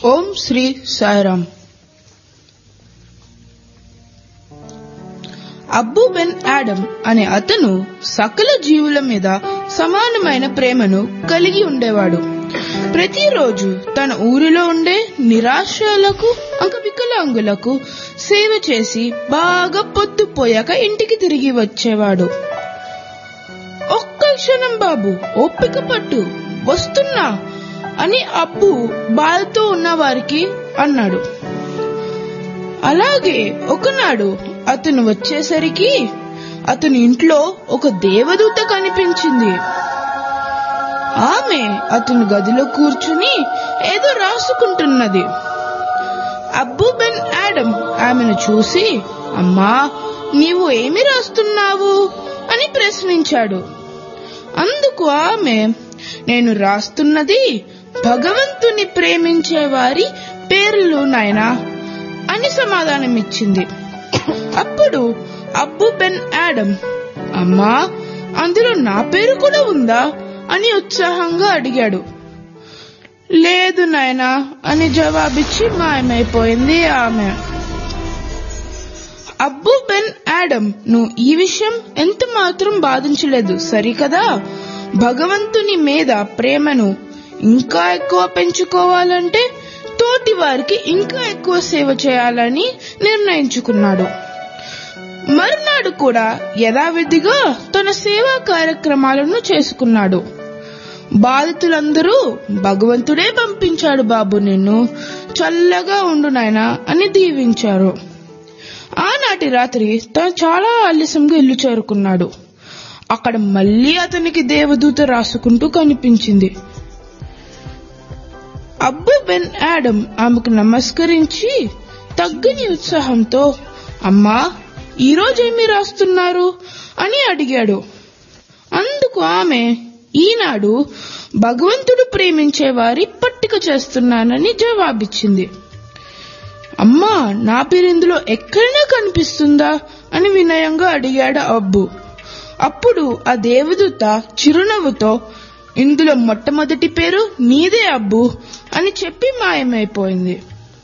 ఓం Shri Sairam Abou Ben Adhem అనే అతను సకల జీవుల మీద సమానమైన ప్రేమను కలిగి ఉండేవాడు ప్రతిరోజు తన ఊరిలో ఉండే నిరాశ్రయులకు అంక వికలాంగులకు సేవ చేసి బాగా పొద్దుపోయాక ఇంటికి తిరిగి వచ్చేవాడు ఒక్క క్షణం బాబు ఓపిక పట్టు వస్తున్నా అని అబ్బు బాధతో ఉన్న వారికి అన్నాడు అలాగే ఒకనాడు అతను వచ్చేసరికి అతని ఇంట్లో ఒక దేవదూత కనిపించింది ఆమె అతని గదిలో కూర్చుని ఏదో రాసుకుంటున్నది అబ్బు బెన్ ఆడమ్ ఆమెను చూసి అమ్మా నీవు ఏమి రాస్తున్నావు అని ప్రశ్నించాడు అందుకు ఆమె నేను రాస్తున్నది భగవంతుని ప్రేమించే వారి పేర్లు నాయనా అని సమాధానమిచ్చింది అప్పుడు అబ్బు బెన్ ఆడమ్ అమ్మా అందులో నా పేరు కూడా ఉందా అని ఉత్సాహంగా అడిగాడు లేదు నాయనా అని జవాబిచ్చి మాయమైపోయింది ఆమె అబ్బు బెన్ ఆడమ్ నువ్వు ఈ విషయం ఎంత మాత్రం బాధించలేదు సరికదా భగవంతుని మీద ప్రేమను ఇంకా ఎక్కువ పెంచుకోవాలంటే తోటి వారికి ఇంకా ఎక్కువ సేవ చేయాలని నిర్ణయించుకున్నాడు మరునాడు కూడా యథావిధిగా తన సేవా కార్యక్రమాలను చేసుకున్నాడు బాధితులందరూ భగవంతుడే పంపించాడు బాబు నిన్ను చల్లగా ఉండు నాయనా అని దీవించారు ఆనాటి రాత్రి తను చాలా ఆలస్యంగా ఇల్లు చేరుకున్నాడు అక్కడ మళ్ళీ అతనికి దేవదూత రాసుకుంటూ కనిపించింది అబ్బు బెన్ ఆడమ్ ఆమెకు నమస్కరించి తగ్గని ఉత్సాహంతో అమ్మా ఈరోజేమి రాస్తున్నారు అని అడిగాడు అందుకు ఆమె ఈనాడు భగవంతుడు ప్రేమించే వారి పట్టిక చేస్తున్నానని జవాబిచ్చింది అమ్మా నా పేరు ఇందులో ఎక్కడైనా కనిపిస్తుందా అని వినయంగా అడిగాడు అబ్బు అప్పుడు ఆ దేవదూత చిరునవ్వుతో ఇందులో మొట్టమొదటి పేరు నీదే అబ్బు అని చెప్పి మాయమైపోయింది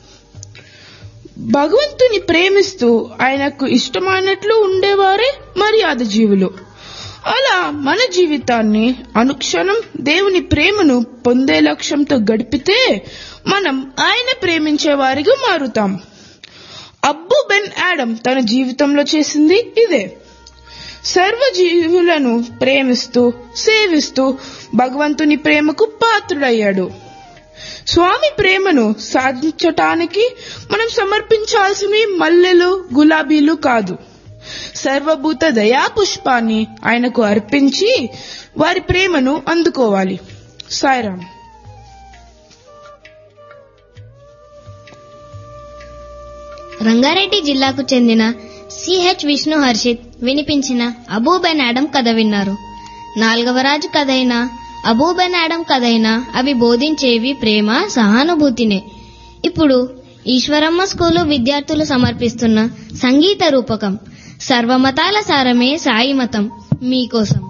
భగవంతుని ప్రేమిస్తూ ఆయనకు ఇష్టమైనట్లు ఉండేవారే మర్యాద జీవులు అలా మన జీవితాన్ని అనుక్షణం దేవుని ప్రేమను పొందే లక్ష్యంతో గడిపితే మనం ఆయన ప్రేమించే వారిగా మారుతాం అబ్బు బెన్ ఆడమ్ తన జీవితంలో చేసింది ఇదే సర్వజీవులను ప్రేమిస్తూ సేవిస్తూ భగవంతుని ప్రేమకు పాత్రుడయ్యాడు స్వామి ప్రేమను సాధించటానికి మనం సమర్పించాల్సినవి మల్లెలు గులాబీలు కాదు సర్వభూత దయా పుష్పాన్ని ఆయనకు అర్పించి వారి ప్రేమను అందుకోవాలి సాయిరామ్ రంగారెడ్డి జిల్లాకు చెందిన సిహెచ్ విష్ణు హర్షిత్ వినిపించిన అబూబెన్ ఆడమ్ కథ విన్నారు నాలుగవ రాజు కథ అయినా అబూబెన్ ఆడమ్ కథ అయినా అవి బోధించేవి ప్రేమ సహానుభూతినే ఇప్పుడు ఈశ్వరమ్మ స్కూలు విద్యార్థులు సమర్పిస్తున్న సంగీత రూపకం సర్వమతాల సారమే సాయి మతం మీకోసం